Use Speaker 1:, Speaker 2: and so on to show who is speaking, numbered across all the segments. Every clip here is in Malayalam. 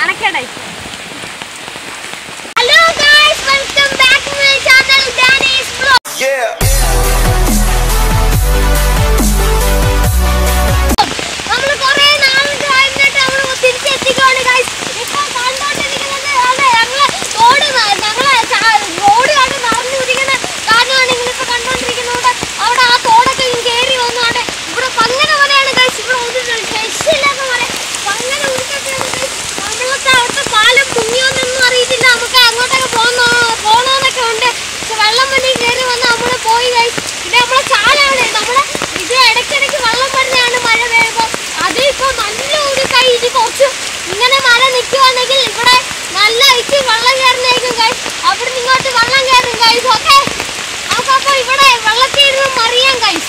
Speaker 1: നാണക്കേടായി hello guys welcome back to my channel Dani's vlog
Speaker 2: Yeah.
Speaker 1: നമ്മൾ കുറേ നാളുകൾ കഴിഞ്ഞിട്ട് നമ്മൾ തിരിച്ചെത്തിക്കുകയാണ് ഗൈസ് ഇപ്പോൾ കണ്ടുകൊണ്ടിരിക്കുന്നത് അതെ ഞങ്ങള് റോഡ് ന- ഞങ്ങളെ ചാ- റോഡ് കണ്ട് നിറഞ്ഞിരിക്കുന്ന കാരണമാണ് നിങ്ങളിപ്പോൾ കണ്ടുകൊണ്ടിരിക്കുന്നത് അവിടെ ആ തോടൊക്കെ ഇങ്ങ് കയറി വന്നാണ്ട് ഇവിടെ പങ്ങനെ പോലെയാണ് ഗൈസ് ഇവിടെ ഒരു രക്ഷയില്ലാത്ത പോലെ പങ്ങനെ ഉരുക്കൊക്കെയാണ് ഗൈസ് നമ്മളത്തെ അവിടുത്തെ പാലം മുങ്ങിയോന്നൊന്നും അറിയത്തില്ല നമുക്ക് അങ്ങോട്ടൊക്കെ പോന്നോ പോണോന്നൊക്കെ ഉണ്ട് പക്ഷെ വെള്ളം മുന്നിൽ കയറി വന്ന് നമ്മൾ പോയി ഗൈസ് പിന്നെ നമ്മളെ ചാലാണ് നമ്മളെ ഇത് ഇടയ്ക്കിടയ്ക്ക് വെള്ളം വരുന്നതാണ് മഴ പെയ്യുമ്പോൾ അത് ഇപ്പോൾ നല്ല ഒരു കൈ ഇത് കുറച്ച് ഇങ്ങനെ മഴ നിൽക്കുവാണെങ്കിൽ ഇവിടെ നല്ല ഇച്ച് വെള്ളം കയറുന്നതായിരിക്കും ഗൈസ് അവിടെ നിന്ന് ഇങ്ങോട്ട് വെള്ളം കയറും ഗൈസ് ഓക്കെ നമുക്കപ്പോൾ ഇവിടെ വെള്ളത്തിൽ ഇരുന്ന് മറിയാം ഗൈസ്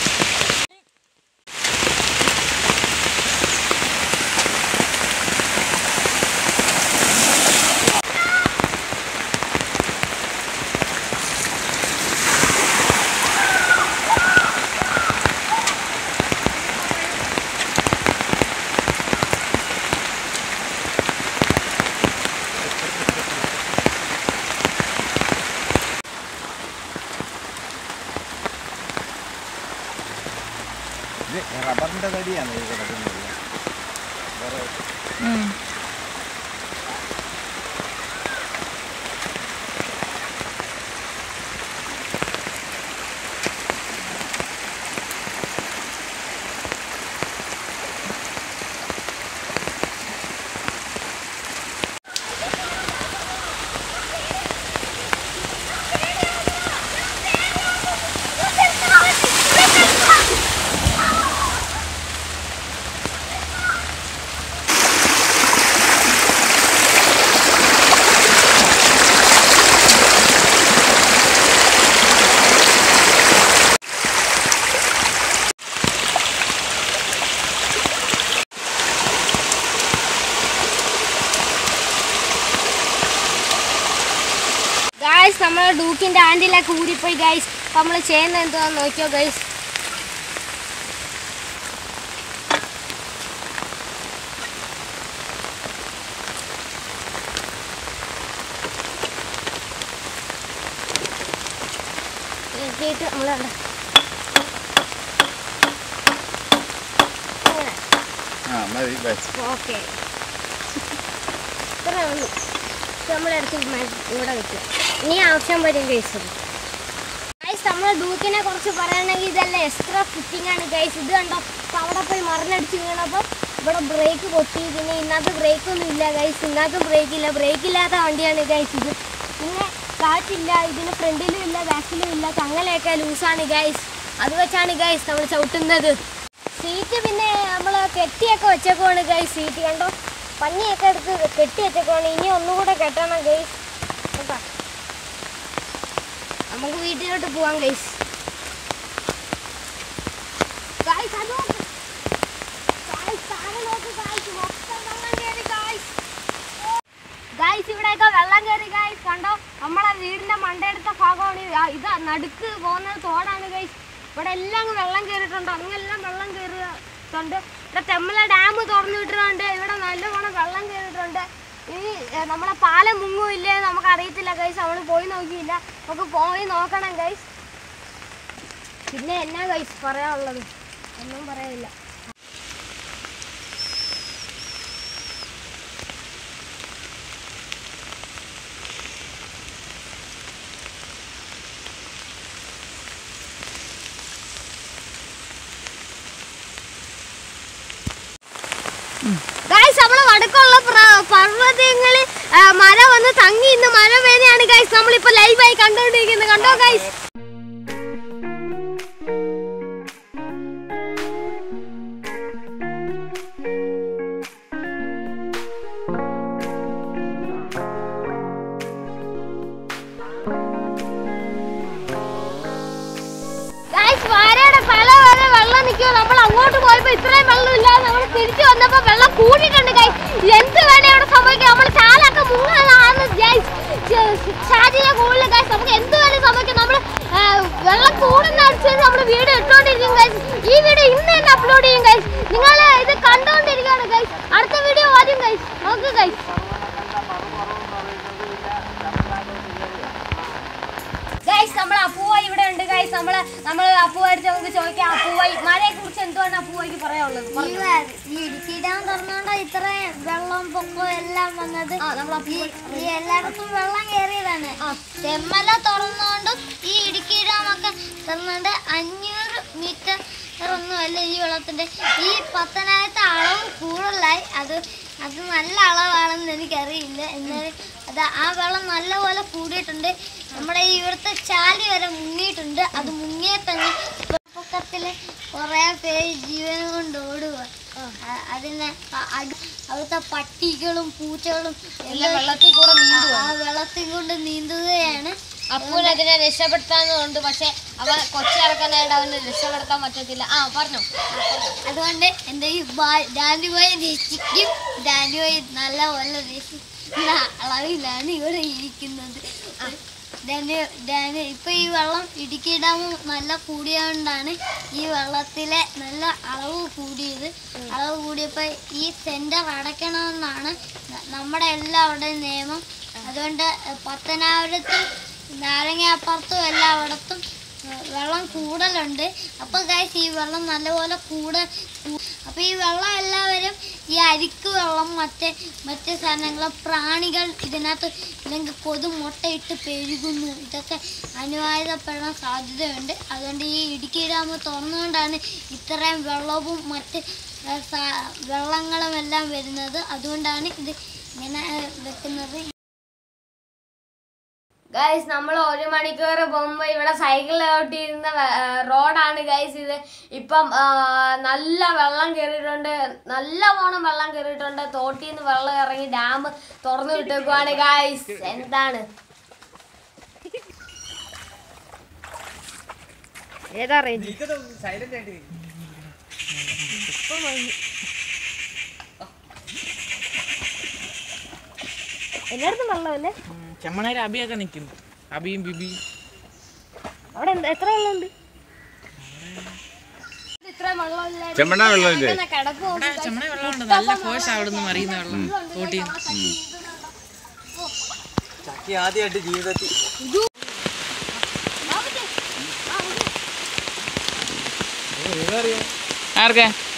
Speaker 2: ഇത് റബ്ബറിന്റെ തടിയാണ് ഈ കിടക്കുന്നത് വേറെ ഗായ്സ് നമ്മൾ ഡൂക്കിന്റെ ആൻഡിലൊക്കെ ഊരിപ്പോയി ഗൈസ് നമ്മൾ ചെയ്യുന്നത് എന്താന്ന് നോക്കിയോ ഗൈസ് എത്തിയിട്ട് നമ്മൾ ആ മതി ബസ്
Speaker 1: ഓക്കെ ഇത്ര ഉള്ളൂ നമ്മളെടുത്ത് ഇവിടെ വെക്കുക ഇനി ആവശ്യം വരും ഗൈസ് ഗൈസ് നമ്മൾ ഡൂക്കിനെ കുറിച്ച് പറയുകയാണെങ്കിൽ ഇതെല്ലാം എക്സ്ട്രാ ഫിറ്റിംഗ് ആണ് ഗൈസ് ഇത് കണ്ടോ ഇപ്പൊ അവിടെ പോയി മറിഞ്ഞടിച്ച് വീണപ്പോൾ ഇവിടെ ബ്രേക്ക് പൊട്ടി പിന്നെ ഇന്നത്തെ ബ്രേക്ക് ഒന്നും ഇല്ല ഗൈസ് ഇന്നത്തെ ബ്രേക്ക് ഇല്ല ബ്രേക്ക് ഇല്ലാത്ത വണ്ടിയാണ് ഗൈസ് ഇത് പിന്നെ കാറ്റില്ല ഇതിന് ഫ്രണ്ടിലും ഇല്ല ബാക്കിലും ഇല്ല ചങ്ങലയൊക്കെ ലൂസാണ് ഗൈസ് അത് വെച്ചാണ് ഗൈസ് നമ്മൾ ചവിട്ടുന്നത് സീറ്റ് പിന്നെ നമ്മൾ കെട്ടിയൊക്കെ വെച്ചേക്കുവാണ് ഗൈസ് സീറ്റ് കണ്ടോ പഞ്ഞിയൊക്കെ എടുത്ത് കെട്ടി വെച്ചേക്കുവാണ് ഇനി ഒന്നുകൂടെ കെട്ടണം ഗൈസ് കേട്ടോ നമുക്ക് വീട്ടിലോട്ട് പോവാം ഗൈസ് ഗൈസ് അത് നോക്ക് ഗൈസ് താഴെ നോക്ക് ഗൈസ് മൊത്തം വെള്ളം കയറി ഗൈസ് ഗൈസ് ഇവിടെയൊക്കെ വെള്ളം കയറി ഗൈസ് കണ്ടോ നമ്മളെ വീടിന്റെ മണ്ടയെടുത്ത ഭാഗമാണ് ഈ- ആ, ഇത് നടുക്ക് പോകുന്ന തോടാണ് ഗൈസ് ഇവിടെ എല്ലാം അങ്ങ് വെള്ളം കയറിയിട്ടുണ്ട് അങ്ങെല്ലാം വെള്ളം കയറിയിട്ടുണ്ട് ഇവിടെ തെമ്മല ഡാം തുറന്നു വിട്ടിട്ടുണ്ട് ഇവിടെ നല്ലവണ്ണം വെള്ളം കയറിയിട്ടുണ്ട് ഇനി ഏ, നമ്മളെ പാലം മുങ്ങുമില്ലേ നമുക്ക് അറിയത്തില്ല ഗൈസ് നമ്മൾ പോയി നോക്കിയില്ല നമുക്ക് പോയി നോക്കണം ഗൈസ് പിന്നെ എന്നാ ഗൈസ് പറയാനുള്ളത് ഒന്നും പറയാനില്ല ഗൈസ് നമ്മളെ വടക്കുള്ള പർവ്വതങ്ങളിൽ മഴ വന്ന് തങ്ങി ഇന്ന് മഴ പെയ്യാണ് ഗൈസ് നമ്മളിപ്പോ ലൈവായി കണ്ടോണ്ടിരിക്കുന്നത് കണ്ടോ ഗൈസ് ഗൈസ് വാരയുടെ പല വരെ വെള്ളം നിൽക്കുമോ നമ്മൾ അങ്ങോട്ട് പോയപ്പോ ഇത്രയും വെള്ളം ഇല്ലാതെ നമ്മൾ തിരിച്ചു വന്നപ്പോ വെള്ളം കൂടിയിട്ടുണ്ട് ഗൈസ് എന്ത് വേണേ അവിടെ സംഭവിക്കാം നമ്മൾ ചാലൊക്കെ മുങ്ങാനാണ് ഗൈസ് ഷാജിയെ കൂടുതൽ ഗൈസ് നമുക്ക് എന്ത് വേണേ സംഭവിക്കാം നമ്മൾ വെള്ളം കൂടുന്ന അടിച്ചാൽ നമ്മൾ വീഡിയോ ഇട്ടോണ്ടിരിക്കും ഗൈസ് ഈ വീഡിയോ ഇന്ന് തന്നെ അപ്ലോഡ് ചെയ്യും ഗൈസ് നിങ്ങൾ ഇത് കണ്ടോണ്ടിരിക്കുകയാണ് ഗൈസ് അടുത്ത വീഡിയോ ആദ്യം ഗൈസ് നോക്ക് ഗൈസ്
Speaker 2: നമ്മൾ അപ്പുവായിട്ട് നമുക്ക് ചോദിക്കാം അപ്പുവായി മഴയെ കുറിച്ച് എന്തുവാണ് അപ്പുവായിക്ക് പറയാനുള്ളത്
Speaker 1: ഈ
Speaker 2: പറഞ്ഞോ.
Speaker 1: വ- ഈ ഇടുക്കി ഡാം തുറന്നുകൊണ്ടാ ഇത്രയും വെള്ളം പൊക്കവും എല്ലാം വന്നത്
Speaker 2: ആ നമ്മൾ
Speaker 1: ഈ ഈ എല്ലായിടത്തും വെള്ളം കയറിയതാണ് തെമ്മല തുറന്നുകൊണ്ടും ഈ ഇടുക്കി ഡാം ഒക്കെ തുറന്നുകൊണ്ട് അഞ്ഞൂറ് മീറ്റർ ഒന്നുമല്ല ഈ വെള്ളത്തിന്റെ ഈ പത്തനായിരത്തെ അളവ് കൂടുതലായി അത് അത് നല്ല അളവാണെന്ന് എനിക്കറിയില്ല എന്നാലും അത് ആ വെള്ളം നല്ലപോലെ കൂടിയിട്ടുണ്ട് നമ്മുടെ ഈ ഇവിടുത്തെ ചാലി വരെ മുങ്ങിയിട്ടുണ്ട് അത് മുങ്ങിയ തന്നെ പൊക്കത്തില് കുറെ പേര് ജീവനും കൊണ്ട് ഓടുക അ- അതിനെ അ- അടി- അവിടുത്തെ പട്ടികളും പൂച്ചകളും
Speaker 2: എല്ലാം വെള്ളത്തിൽ കൂടെ നീന്തുവാ
Speaker 1: ആ വെള്ളത്തിൽ കൊണ്ട് നീന്തുകയാണ്
Speaker 2: അപ്പൂന് അതിനെ രക്ഷപ്പെടുത്താനുണ്ട് പക്ഷെ അവൻ കൊച്ചിറക്കാനായിട്ട് അവനെ രക്ഷപ്പെടുത്താൻ പറ്റത്തില്ല ആ പറഞ്ഞോ
Speaker 1: അതുകൊണ്ട് എൻ്റെ ഈ ഡാൻഡി ബോയെ രക്ഷിക്കും ഡാൻഡി ബോയ് നല്ല പോലെ രക്ഷിക്കുന്ന അളവിലാണ് ഇവിടെ ഇരിക്കുന്നത് ഡാനി ഡാനി ഇപ്പൊ ഈ വെള്ളം ഇടുക്കി ഡാം നല്ല കൂടിയതുകൊണ്ടാണ് ഈ വെള്ളത്തിലെ നല്ല അളവ് കൂടിയത് അളവ് കൂടിയപ്പോൾ ഈ സെന്റർ അടയ്ക്കണമെന്നാണ് ന- നമ്മുടെ എല്ലാവരുടെയും നിയമം അതുകൊണ്ട് പത്തനാപുരത്തും നാരങ്ങാപ്പുറത്തും എല്ലായിടത്തും ഏഹ് വെള്ളം കൂടുതലുണ്ട് അപ്പോൾ ഗൈസ് ഈ വെള്ളം നല്ലപോലെ കൂടെ കൂ- അപ്പോൾ ഈ വെള്ളം എല്ലാവരും ഈ അരിക്ക് വെള്ളം മറ്റേ മറ്റ് സാധനങ്ങൾ പ്രാണികൾ ഇതിനകത്ത് ഇല്ലെങ്കിൽ കൊതു മുട്ടയിട്ട് പെരുകുന്നു ഇതൊക്കെ അനിവാര്യപ്പെടാൻ സാധ്യതയുണ്ട് അതുകൊണ്ട് ഈ ഇടുക്കി ഡാം തുറന്നുകൊണ്ടാണ് ഇത്രയും വെള്ളവും മറ്റ് ഏഹ് സാ- വെള്ളങ്ങളും എല്ലാം വരുന്നത് അതുകൊണ്ടാണ് ഇത് ഇങ്ങനെ ഏഹ് വെക്കുന്നത്
Speaker 2: ഗൈസ് നമ്മൾ ഒരു മണിക്കൂർ പോകുമ്പോൾ ഇവിടെ സൈക്കിൾ ഓട്ടിയിരുന്ന റോഡാണ് ഗൈസ് ഇത് ഇപ്പം ആ, നല്ല വെള്ളം കയറിയിട്ടുണ്ട് നല്ല പോണം വെള്ളം കയറിയിട്ടുണ്ട് തോട്ടിൽ നിന്ന് വെള്ളം ഇറങ്ങി ഡാം തുറന്നു വിട്ടേക്കുവാണ് ഗൈസ് എന്താണ് ഏതാ റേഞ്ച് എല്ലായിടത്തും വെള്ളമല്ലേ
Speaker 3: ചെമ്മണേര് അബിയൊക്കെ നിൽക്കുന്നു അബിയും ബിബി
Speaker 2: അവിടെ എന്ത്- എത്ര വെള്ളമുണ്ട് ഇത്രയും വെള്ളമില്ല
Speaker 4: ചെമ്മണ്ണ വെള്ളമില്ലേ
Speaker 2: കിടക്കും
Speaker 3: അവിടെ ചെമ്മണ വെള്ളമുണ്ട് നല്ല ഫോഴ്സ് അവിടെ നിന്ന് മറിയുന്ന വെള്ളം തോട്ടി
Speaker 5: ചക്കി ആദ്യമായിട്ട് ജീവിതത്തിൽ
Speaker 3: ആർക്കെ